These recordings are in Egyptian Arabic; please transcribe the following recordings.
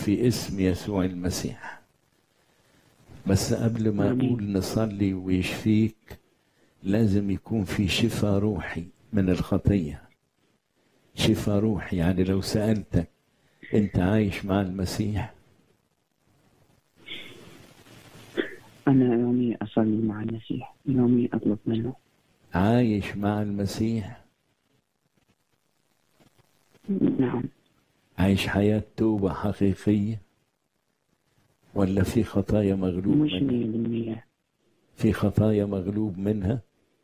في اسم يسوع المسيح بس قبل ما آمين. أقول نصلي ويشفيك لازم يكون في شفاء روحي من الخطية شفاء روحي يعني لو سألتك أنت عايش مع المسيح أنا يومي أصلي مع المسيح يومي أطلب منه عايش مع المسيح نعم عايش حياة توبة حقيقية ولا في خطايا مغلوب مش منها مية بالمية في خطايا مغلوب منها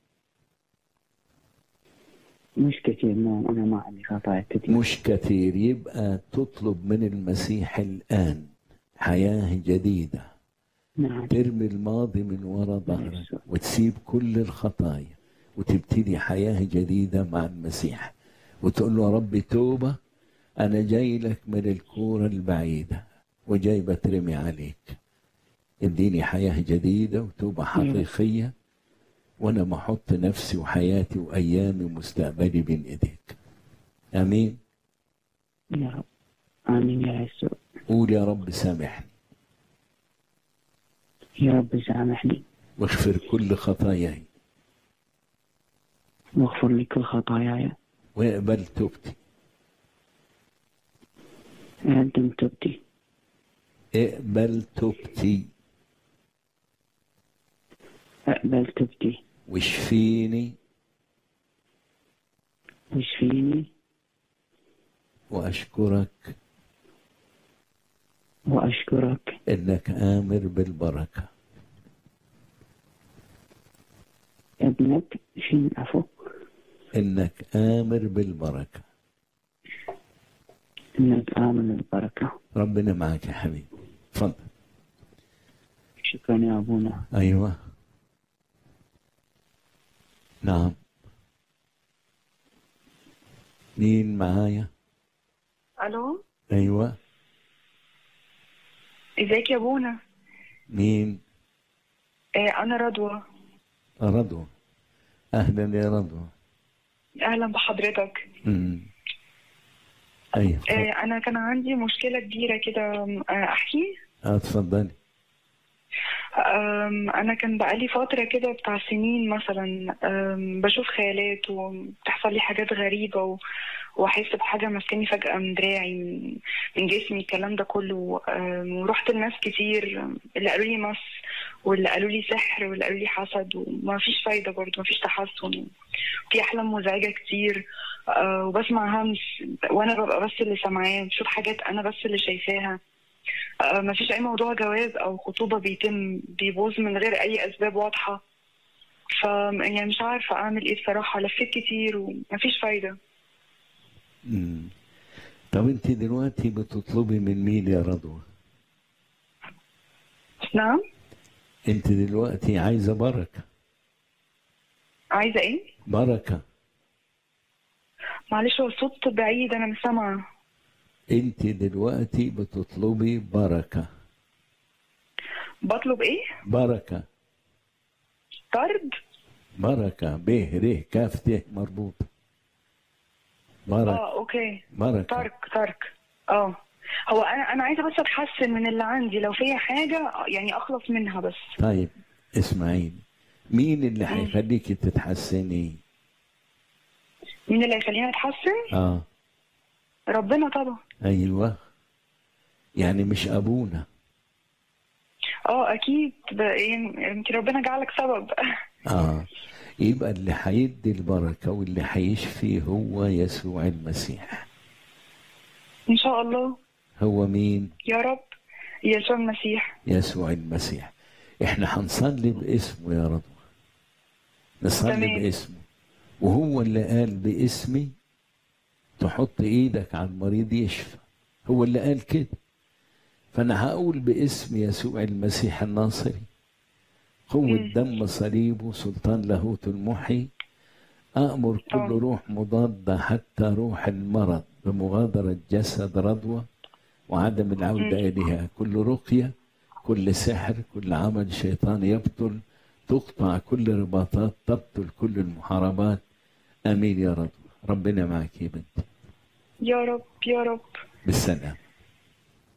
مش كثير نعم أنا ما عندي خطايا كثير مش كثير يبقى تطلب من المسيح الآن حياة جديدة نعم ترمي الماضي من وراء ظهرك وتسيب كل الخطايا وتبتدي حياة جديدة مع المسيح وتقول له يا رب توبة أنا جاي لك من الكورة البعيدة وجاي بترمي عليك اديني حياة جديدة وتوبة حقيقية وأنا ما أحط نفسي وحياتي وأيامي ومستقبلي بين إيديك آمين يا رب آمين يا يسوع قول يا رب سامحني يا رب سامحني واغفر كل خطاياي واغفر لي كل خطاياي واقبل توبتي أقدم توبتي اقبل توبتي أقبل توبتي واشفيني واشفيني واشكرك وأشكرك انك امر بالبركه ابنك شين عفو انك امر بالبركه إنك آمن البركة ربنا معك يا حبيبي اتفضل شكرا يا أبونا ايوه نعم مين معايا الو ايوه ازيك يا بونا مين آه انا رضوى رضوى اهلا يا رضوى اهلا بحضرتك أمم. ايوه آه انا كان عندي مشكله كبيره كده آه احكي آه، اتفضلي آم، انا كان بقالي فتره كده بتاع سنين مثلا آم، بشوف خيالات وبتحصل لي حاجات غريبه و... واحس بحاجه ماسكاني فجاه من دراعي من, من جسمي الكلام ده كله آم، ورحت لناس كتير اللي قالوا لي مس واللي قالوا لي سحر واللي قالوا لي حسد وما فيش فايده برضه ما فيش تحسن في احلام مزعجه كتير آه، وبسمع همس وانا ببقى بس اللي سامعاه بشوف حاجات انا بس اللي شايفاها آه، ما فيش اي موضوع جواز او خطوبه بيتم بيبوظ من غير اي اسباب واضحه ف يعني مش عارفه اعمل ايه بصراحه لفيت كتير وما فيش فايده أمم. طب انت دلوقتي بتطلبي من مين يا رضوى نعم انت دلوقتي عايزه بركه عايزه ايه بركه معلش هو الصوت بعيد انا مش سامعه انت دلوقتي بتطلبي بركه بطلب ايه بركه طرد بركه ب ر كاف ت مربوطه بركه اه اوكي بركه ترك ترك اه هو انا انا عايزه بس اتحسن من اللي عندي لو فيها حاجه يعني اخلص منها بس طيب اسمعيني مين اللي هيخليكي تتحسني مين اللي هيخليني اتحسن اه ربنا طبعا ايوه يعني مش ابونا اه اكيد ب- يعني يمكن ربنا جعلك سبب اه يبقى اللي هيدي البركه واللي هيشفي هو يسوع المسيح ان شاء الله هو مين يا رب يسوع المسيح يسوع المسيح احنا هنصلي باسمه يا رضوى نصلي تمام. باسمه وهو اللي قال باسمي تحط ايدك على المريض يشفى هو اللي قال كده فانا هقول باسم يسوع المسيح الناصري قوة مم. دم صليبه سلطان لاهوت المحي أأمر كل آه. روح مضادة حتى روح المرض بمغادرة جسد رضوى وعدم العودة إليها كل رقية كل سحر كل عمل شيطان يبطل تقطع كل رباطات تبطل كل المحاربات آمين يا رب ربنا معك يا بنتي يا رب يا رب بالسلام